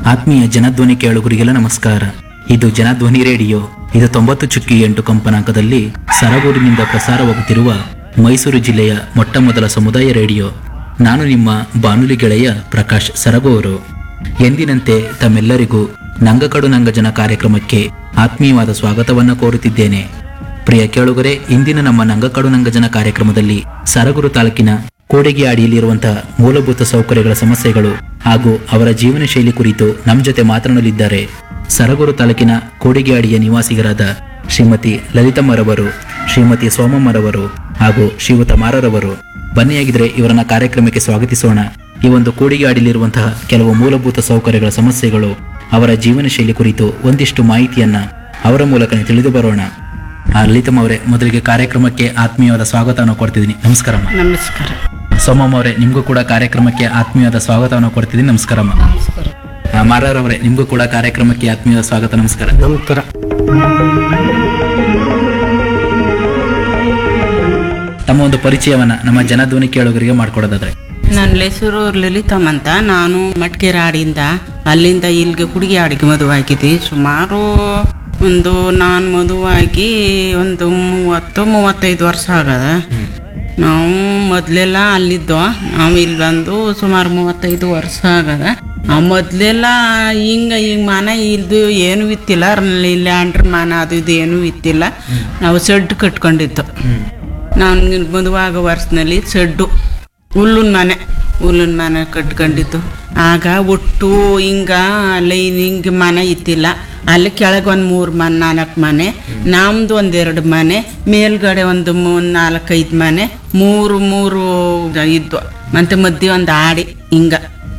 ಆತ್ಮೀಯ ಜನಧ್ವನಿ ಕೇಳುಗರಿಗೆಲ್ಲ ನಮಸ್ಕಾರ ಇದು ಜನಧ್ವನಿ ರೇಡಿಯೋ ಇದು ತೊಂಬತ್ತು ಚುಕ್ಕಿ ಎಂಟು ಕಂಪನಾಂಕದಲ್ಲಿ ಸರಗೂರಿನಿಂದ ಪ್ರಸಾರವಾಗುತ್ತಿರುವ ಮೈಸೂರು ಜಿಲ್ಲೆಯ ಮೊಟ್ಟ ಮೊದಲ ಸಮುದಾಯ ರೇಡಿಯೋ ನಾನು ನಿಮ್ಮ ಬಾನುಲಿ ಗೆಳೆಯ ಪ್ರಕಾಶ್ ಸರಗೂರು ಎಂದಿನಂತೆ ತಮ್ಮೆಲ್ಲರಿಗೂ ನಂಗಕಡು ನಂಗಜನ ಕಾರ್ಯಕ್ರಮಕ್ಕೆ ಆತ್ಮೀಯವಾದ ಸ್ವಾಗತವನ್ನು ಕೋರುತ್ತಿದ್ದೇನೆ ಪ್ರಿಯ ಕೇಳುಗರೆ ಇಂದಿನ ನಮ್ಮ ನಂಗಕಡು ನಂಗಜನ ಕಾರ್ಯಕ್ರಮದಲ್ಲಿ ಸರಗೂರು ತಾಲೂಕಿನ ಕೋಡಿಗೆ ಅಡಿಯಲ್ಲಿರುವಂತಹ ಮೂಲಭೂತ ಸೌಕರ್ಯಗಳ ಸಮಸ್ಯೆಗಳು ಹಾಗೂ ಅವರ ಜೀವನ ಶೈಲಿ ಕುರಿತು ನಮ್ಮ ಜೊತೆ ಮಾತನಾಡಲಿದ್ದಾರೆ ಸರಗೂರು ತಾಲೂಕಿನ ಕೋಡಿಗೆ ಅಡಿಯ ನಿವಾಸಿಗರಾದ ಶ್ರೀಮತಿ ಲಲಿತಮ್ಮರವರು ಶ್ರೀಮತಿ ಸೋಮಮ್ಮರವರು ಹಾಗೂ ಶ್ರೀಯುತ ಮಾರರವರು ಬನ್ನಿಯಾಗಿದ್ರೆ ಇವರನ್ನ ಕಾರ್ಯಕ್ರಮಕ್ಕೆ ಸ್ವಾಗತಿಸೋಣ ಈ ಒಂದು ಕೂಡಿಗೆ ಅಡಿಲಿರುವಂತಹ ಕೆಲವು ಮೂಲಭೂತ ಸೌಕರ್ಯಗಳ ಸಮಸ್ಯೆಗಳು ಅವರ ಜೀವನ ಶೈಲಿ ಕುರಿತು ಒಂದಿಷ್ಟು ಮಾಹಿತಿಯನ್ನ ಅವರ ಮೂಲಕನೇ ತಿಳಿದು ಬರೋಣ ಆ, ಲಲಿತಮ್ಮ ಅವರೇ ಮೊದಲಿಗೆ ಕಾರ್ಯಕ್ರಮಕ್ಕೆ ಆತ್ಮೀಯವಾದ ಸ್ವಾಗತವನ್ನು ಕೊಡ್ತಿದ್ದೀನಿ ನಮಸ್ಕಾರಮ್ಮ ನಮಸ್ಕಾರ ಸೋಮಮ್ಮ ಅವರೇ ನಿಮಗೂ ಕೂಡ ಕಾರ್ಯಕ್ರಮಕ್ಕೆ ಆತ್ಮೀಯವಾದ ಸ್ವಾಗತವನ್ನು ಕೊಡ್ತಿದ್ದೀನಿ ನಮಸ್ಕಾರಮ್ಮ ನಮಸ್ಕಾರ ಆ, ಮಾರರವರೇ ನಿಮಗೂ ಕೂಡ ಕಾರ್ಯಕ್ರಮಕ್ಕೆ ಆತ್ಮೀಯವಾದ ಸ್ವಾಗತ ನಮಸ್ಕಾರ ನಮಸ್ಕಾರ ತಮ್ಮ ಒಂದು ಪರಿಚಯವನ್ನ ನಮ್ಮ ಜನಧ್ವನಿ ಕೇಳುಗರಿಗೆ ಮಾಡ್ಕೊಡೋದಾದ್ರೆ ನನ್ನ ಹೆಸರು ಲಲಿತಮ್ ಅಂತ ನಾನು ಮಟ್ಕೆರಾಡಿಂದ ಅಲ್ಲಿಂದ ಇಲ್ಲಿಗೆ ಕುಡಿಗೆ ಆಡಿಗೆ ಮದುವಾಗಿದೆ ಸುಮಾರು ಒಂದು ನಾನು ಮದುವಾಗಿ ಒಂದು ಮೂವತ್ತು ಮೂವತ್ತೈದು ವರ್ಷ ಆಗದ ನಾವು ಮೊದಲೆಲ್ಲ ಅಲ್ಲಿದ್ದೋ ನಾವು ಇಲ್ಲಿ ಬಂದು ಸುಮಾರು ಮೂವತ್ತೈದು ವರ್ಷ ಆಗದ ಆ ಮೊದಲೆಲ್ಲ ಹಿಂಗ ಹಿಂಗ ಮನೆ ಇಲ್ದು ಏನು ಇತ್ತಿಲ್ಲ ಲ್ಯಾಂಡ್ರ್ ಮನೆ ಅದು ಇದು ಏನೂ ಇತ್ತಿಲ್ಲ ನಾವು ಸೆಡ್ ಕಟ್ಕೊಂಡಿದ್ದು ನಾನು ಮದುವಾಗ ವರ್ಷದಲ್ಲಿ ಸೆಡ್ಡು ಹುಲ್ಲಿನ ಮನೆ ಹುಲ್ಲಿನ ಮನೆ ಕಟ್ಕೊಂಡಿದ್ದು ಆಗ ಒಟ್ಟು ಹಿಂಗ ಲೈನ್ ಹಿಂಗೆ ಮನೆ ಇತ್ತಿಲ್ಲ ಅಲ್ಲಿ ಕೆಳಗೆ ಒಂದು ಮೂರು ಮನೆ ನಾಲ್ಕು ಮನೆ ನಮ್ದು ಒಂದೆರಡು ಮನೆ ಮೇಲ್ಗಡೆ ಒಂದು ಮೂರು ನಾಲ್ಕೈದು ಮನೆ ಮೂರು ಮೂರು ಇದ್ವು ಮತ್ತೆ ಮಧ್ಯೆ ಒಂದು ಆಡಿ ಹಿಂಗ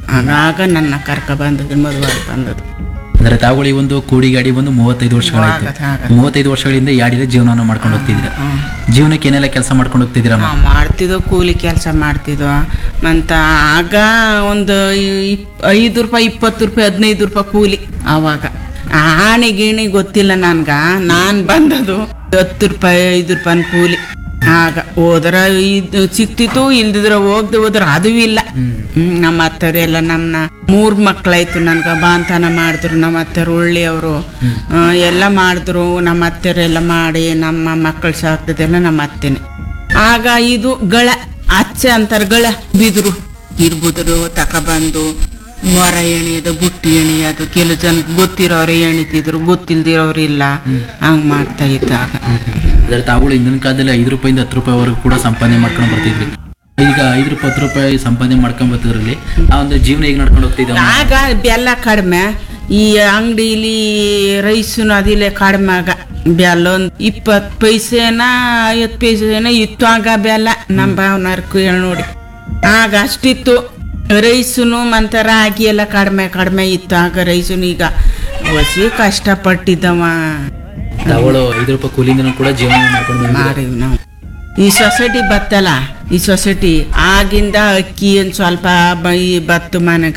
ಆಗ ನನ್ನ ಕರ್ಕ ಬಂದದ್ದು ಮದುವೆ ಬಂದದ್ದು ಅಂದ್ರೆ ತಾವುಗಳು ಈ ಒಂದು ಕೂಡಿಗಾಡಿ ಒಂದು ಮೂವತ್ತೈದು ವರ್ಷಗಳಾಯ್ತು ಆಗತ್ತೆ, ಆಗತ್ತೆ. ಮೂವತ್ತೈದು ವರ್ಷಗಳಿಂದ ಈ ಆಡಿದ ಜೀವನವನ್ನು ಮಾಡ್ಕೊಂಡು ಹೋಗ್ತಿದ್ದೀರಾ ಜೀವನಕ್ಕೆ ಏನೆಲ್ಲ ಕೆಲಸ ಮಾಡ್ಕೊಂಡು ಹೋಗ್ತಿದ್ದೀರಮ್ಮ ನಾವು ಮಾಡ್ತಿದ್ದೋ ಕೂಲಿ ಕೆಲಸ ಮಾಡ್ತಿದ್ವು ಮತ್ತು ಆಗ ಒಂದು ಇಪ್- ಐದು ರೂಪಾಯಿ ಇಪ್ಪತ್ತು ರೂಪಾಯಿ ಹದಿನೈದು ರೂಪಾಯಿ ಕೂಲಿ ಆವಾಗ ಆಣೆ ಗೀಣಿ ಗೊತ್ತಿಲ್ಲ ನನ್ಗ ನಾನು ಬಂದದು ಹತ್ತು ರೂಪಾಯಿ ಐದು ರೂಪಾಯಿ ಕೂಲಿ ಆಗ ಹೋದ್ರ ಇದು ಸಿಕ್ತಿತ್ತು ಇಲ್ದಿದ್ರ ಹೋಗ್ದೆ ಹೋದ್ರ ಅದು ಇಲ್ಲ ಹ್ಮ್, ನಮ್ಮ ಅತ್ತರೆಲ್ಲ ನಮ್ಮನ್ನ ಮೂರ್ ಮಕ್ಳಾಯ್ತು ನನ್ಗ ಬಾಂತನ ಮಾಡಿದ್ರು ನಮ್ಮ ಅತ್ತರು ಒಳ್ಳೆಯವರು ಎಲ್ಲ ಮಾಡಿದ್ರು ನಮ್ಮ ಅತ್ತೆರೆಲ್ಲ ಮಾಡಿ ನಮ್ಮ ಮಕ್ಕಳು ಸಾಕ್ತಿದ್ದೆಲ್ಲ ನಮ್ಮ ಅತ್ತೆನೆ ಆಗ ಇದು ಗಳ ಅಚ್ಚೆ ಅಂತಾರೆ ಗಳ ಬಿದ್ರು ಇರ್ಬುದ್ರು ತಕೊಬಂದು ಮೊರ ಎಣಿಯೋದು ಬುಟ್ಟಿ ಎಣಿಯೋದು ಕೆಲವು ಜನ ಗೊತ್ತಿರೋರು ಎಣಿತಿದ್ರು ಗೊತ್ತಿಲ್ದಿರೋರು ಇಲ್ಲ ಹಂಗ್ ಮಾಡ್ತಾ ಇದ್ದಾಗ ಅಂದ್ರೆ ತಾವುಗಳು ಹಿಂದಿನ ಕಾಲದಲ್ಲಿ ಐದು ರೂಪಾಯಿಂದ ಹತ್ತು ರೂಪಾಯಿವರೆಗೂ ಕೂಡ ಸಂಪಾದನೆ ಮಾಡ್ಕೊಂಡು ಬರ್ತಿದ್ರಿ ಈಗ ಐದು ರೂಪಾಯಿ ಹತ್ತು ರೂಪಾಯಿ ಸಂಪಾದನೆ ಮಾಡ್ಕೊಂಡ್ ಬರ್ತಿದ್ರಲ್ಲಿ ಆ ಒಂದು ಜೀವನ ಹೇಗೆ ನಡ್ಕೊಂಡು ಹೋಗ್ತಿದ್ದ ಆಗ ಬೆಲ್ಲ ಕಡಿಮೆ ಈ ಅಂಗಡಿಲಿ ರೈಸುನು ಅದಿಲ್ಲ ಕಡಿಮೆ ಆಗ ಬೆಲ್ಲ ಒಂದು ಇಪ್ಪತ್ತು ಪೈಸೆನ ಐವತ್ತು ಪೈಸೆನ ಇತ್ತು ಆಗ ಬೆಲ್ಲ ನಮ್ಮ ಭಾವನರ್ಕು ಹೇಳಿ ನೋಡಿ ಆಗ ಅಷ್ಟಿತ್ತು ರೈಸುನು ಮಂತ ರಾಗಿ ಎಲ್ಲ ಕಡಿಮೆ ಕಡಿಮೆ ಇತ್ತು ಆಗ ರೈಸುನು ಈಗ ಹೊಸಿ ಕಷ್ಟಪಟ್ಟಿದ್ದವ ತಾವುಗಳು ಐದು ರೂಪಾಯಿ ಕೂಲಿಂದ ಕೂಡ ಜೀವನ ಮಾಡ್ಕೊಂಡು ಬಂದಿದ್ದೀರಾ. ಮಾಡಿವಿ ನಾವು ಈ ಸೊಸೈಟಿ ಬತ್ತಲ್ಲ ಈ ಸೊಸೈಟಿ ಆಗಿಂದ ಅಕ್ಕಿ ಒಂದು ಸ್ವಲ್ಪ ಬ- ಈ ಬತ್ತು ಮನೆಗ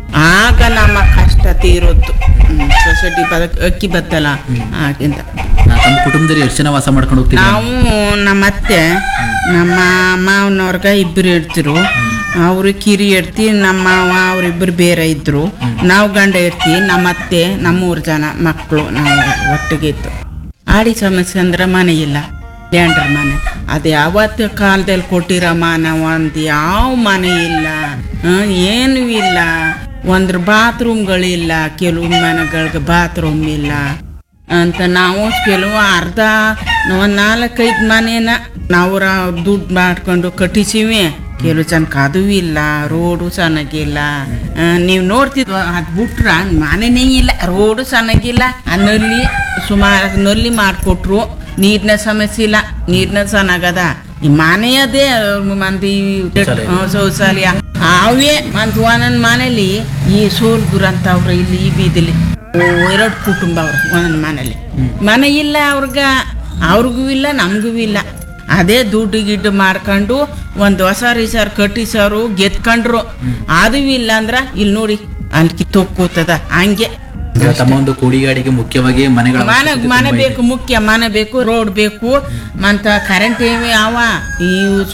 ಆಗ ನಮ್ಮ ಕಷ್ಟ ತೀರೋದು ಸೊಸೈಟಿ ಬದ ಅಕ್ಕಿ ಬತ್ತಲ್ಲ ಆಗಿಂದ ನಾ ತಮ್ಮ ಕುಟುಂಬದಲ್ಲಿ ಎಷ್ಟು ಜನ ವಾಸ ಮಾಡ್ಕೊಂಡು ಹೋಗ್ತಿದ್ದೀರಾ ನಾವು ನಮ್ಮ ಅತ್ತೆ ನಮ್ಮ ಮಾವನವ್ರಗ ಇಬ್ಬರು ಇರ್ತಿರು ಅವರು ಕಿರಿ ಇರ್ತಿ ನಮ್ಮ ಮಾವ ಅವರಿಬ್ಬರು ಬೇರೆ ಇದ್ರು ನಾವು ಗಂಡ ಇರ್ತಿ ನಮ್ಮ ಅತ್ತೆ ನಮ್ಮ ಮೂರು ಜನ ಮಕ್ಕಳು ನಾವು ಒಟ್ಟಿಗೆ ಇತ್ತು ಆಡಿ ಸಮಸ್ಯೆ ಅಂದ್ರೆ ಮನೆ ಇಲ್ಲ ಲ್ಯಾಂಡ್ರ್ ಮನೆ ಅದು ಯಾವತ್ತು ಕಾಲದಲ್ಲಿ ಕೊಟ್ಟಿರೋ ಮನೆ ಒಂದು ಯಾವ ಮನೆ ಇಲ್ಲ ಆ, ಏನೂ ಇಲ್ಲ ಒಂದ್ರ ಬಾತ್ರೂಮ್ಗಳಿಲ್ಲ ಕೆಲವು ಮನೆಗಳಿಗೆ ಬಾತ್ರೂಮ್ ಇಲ್ಲ ಅಂತ ನಾವು ಕೆಲವು ಅರ್ಧ ಒಂದು ನಾಲ್ಕೈದು ಮನೇನ ನಾವು ರಾ- ದುಡ್ಡು ಮಾಡ್ಕೊಂಡು ಕಟ್ಟಿಸಿವಿ ಕೆಲವು ಜನಕ್ಕೆ ಅದು ಇಲ್ಲ ರೋಡು ಚೆನ್ನಾಗಿಲ್ಲ ನೀವು ನೋಡ್ತಿದ್ವ ಅದು ಬಿಟ್ರ ಮನೆನೇ ಇಲ್ಲ ರೋಡು ಚೆನ್ನಾಗಿಲ್ಲ ಆ ನಲ್ಲಿ ಸುಮಾರು ನಲ್ಲಿ ಮಾಡಿಕೊಟ್ರು ನೀರಿನ ಸಮಸ್ಯೆ ಇಲ್ಲ ನೀರಿನ ಚೆನ್ನಾಗದ ಈ ಮನೆಯದೇ ಮಂದಿ ಹ್ಮ್, ಶೌಚಾಲಯ ಅವೇ ಮಂತ್ ಒಂದೊಂದು ಮನೇಲಿ ಈ ಸೋಲ್ಗುರ್ ಅಂತ ಅವ್ರು ಇಲ್ಲಿ ಈ ಬೀದಿಲಿ ಎರಡು ಕುಟುಂಬ ಅವ್ರು ಒಂದೊಂದು ಮನೇಲಿ ಮನೆ ಇಲ್ಲ ಅವ್ರಿಗ ಅವ್ರಿಗೂ ಇಲ್ಲ ನಮಗೂ ಇಲ್ಲ ಅದೇ ದುಡ್ಡು ಗಿಡ್ಡು ಮಾಡ್ಕೊಂಡು ಒಂದು ಹೊಸ ರಿಸರ್ ಕಟ್ಟಿಸೋರು ಗೆದ್ಕೊಂಡ್ರು ಅದು ಇಲ್ಲ ಅಂದ್ರ ಇಲ್ಲಿ ನೋಡಿ ಅಲ್ಲಿ ತೊಕ್ಕೋತದ ಹಂಗೆ ಈಗ ತಮ್ಮ ಒಂದು ಕೂಡಿಗಾಡಿಗೆ ಮುಖ್ಯವಾಗಿ ಮನೆಗಳ ಮನೆ ಅವಶ್ಯಕತೆ ಮನೆ ತುಂಬಾ ಇದೆ. ಬೇಕು ಮುಖ್ಯ ಮನೆ ಬೇಕು ರೋಡ್ ಬೇಕು ಮಂತ ಕರೆಂಟ್ ಏವಿ ಅವ ಈ